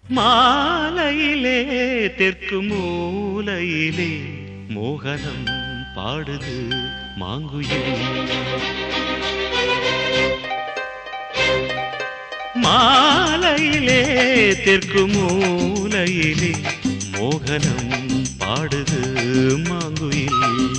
மாலையிலே தெற்கு மூலையிலே மோகனம் பாடுது மாங்குயில் மாலையிலே தெற்கு மூலையிலே மோகனம் பாடுது மாங்குயில்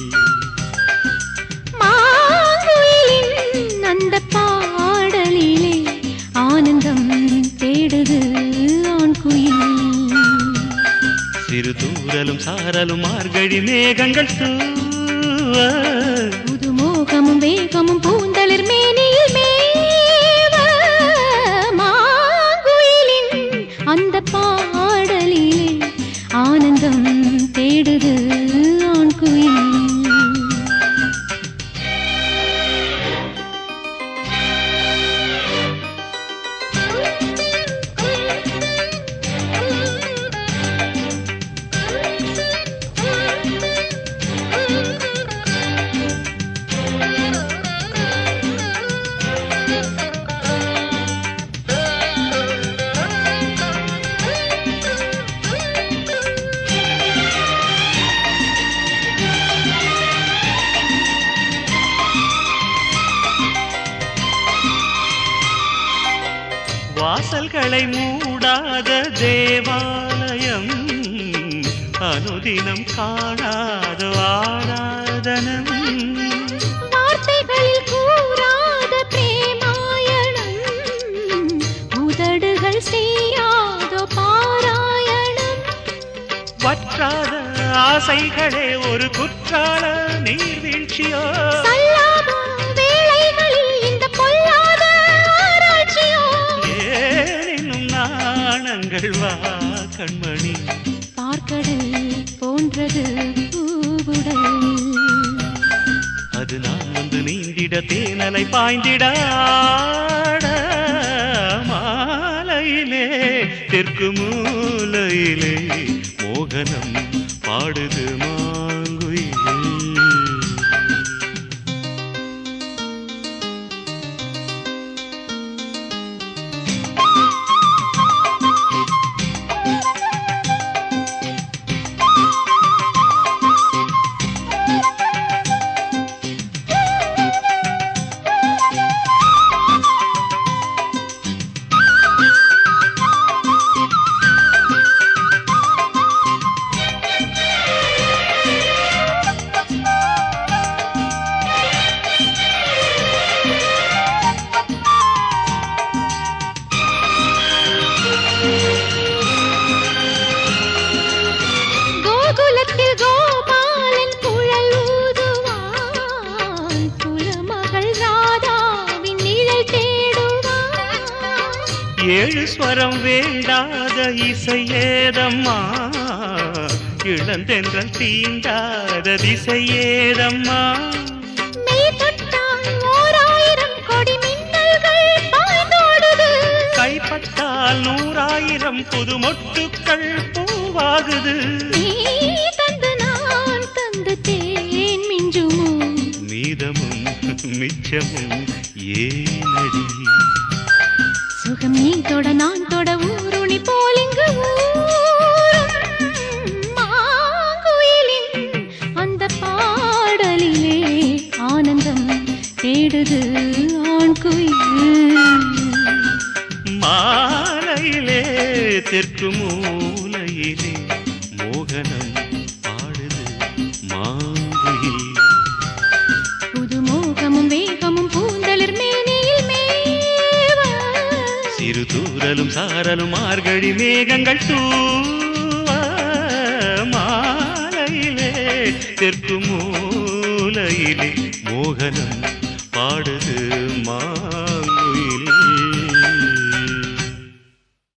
மாங்குயிலின் அந்த பாடலிலே ஆனந்தம் தேடுது ஆண் குயில் சிறு தூரலும் சாரலும் மார்கழி மேகங்கள் தூவ புது மோகமும் வேகமும் பூந்தளிர் மேனியில் மேவ மாங்குயிலின் அந்த பாடலிலே ஆனந்தம் தேடுது ஆண் குயில் வாசல்களை மூடாத தேவாலயம் அனுதினம் காணாத ஆராதனம் வார்த்தைகளில் கூறாத பிரேமாயணம் உதடுகள் செய்யாதோ பாராயணம் வற்றாத ஆசைகளே ஒரு குற்றால நீர்வீழ்ச்சியோ சல்லாப வேளைகளில் இந்த பொல்லாத ஆராய்ச்சியோ ஏனும் நாணங்கள் வா கண்மணி பார்க்கடல் போன்றது பூவுடல் அது நான் வந்து நீந்திட தேனலை பாய்ந்திடாட மாலையிலே தெற்கு மூலையிலே மோகனம் பாடுது மாங்குயிலே கோகுலத்தில் கோபாலன் குழல் ஊதுவான் குலமகள் ராதாவின் நிழல் தேடுவான் ஏழு ஸ்வரம் வேண்டாத இசையேதம்மா இளந்தென்றல் தீண்டாத திசையேதம்மா மெய் தொட்டால் ஓராயிரம் கொடி மின்னல்கள் பாய்ந்தோடுது கைப்பட்டால் நூறாயிரம் புது மொட்டுக்கள் பூவாகுது நீ தந்து நான் தந்து தேன் மிஞ்சுமோ மீதமும் மிச்சமும் ஏனடி சுகம் நீ தொட நான் தொட ஊருணி போல் இங்கு ஊரும் மாங்குயிலின் அந்த பாடலிலே ஆனந்தம் தேடுது ஆண் குயில் மாலையிலே தெற்கு மூலையிலே மோகனம் பாடுது மாங்குயில் புது மோகமும் வேகமும் பூந்தளிர் மேனியில் மேவ சிறு தூரலும் சாரலும் மார்கழி மேகங்கள் தூவ மாலையிலே தெற்கு மூலையிலே மோகனம்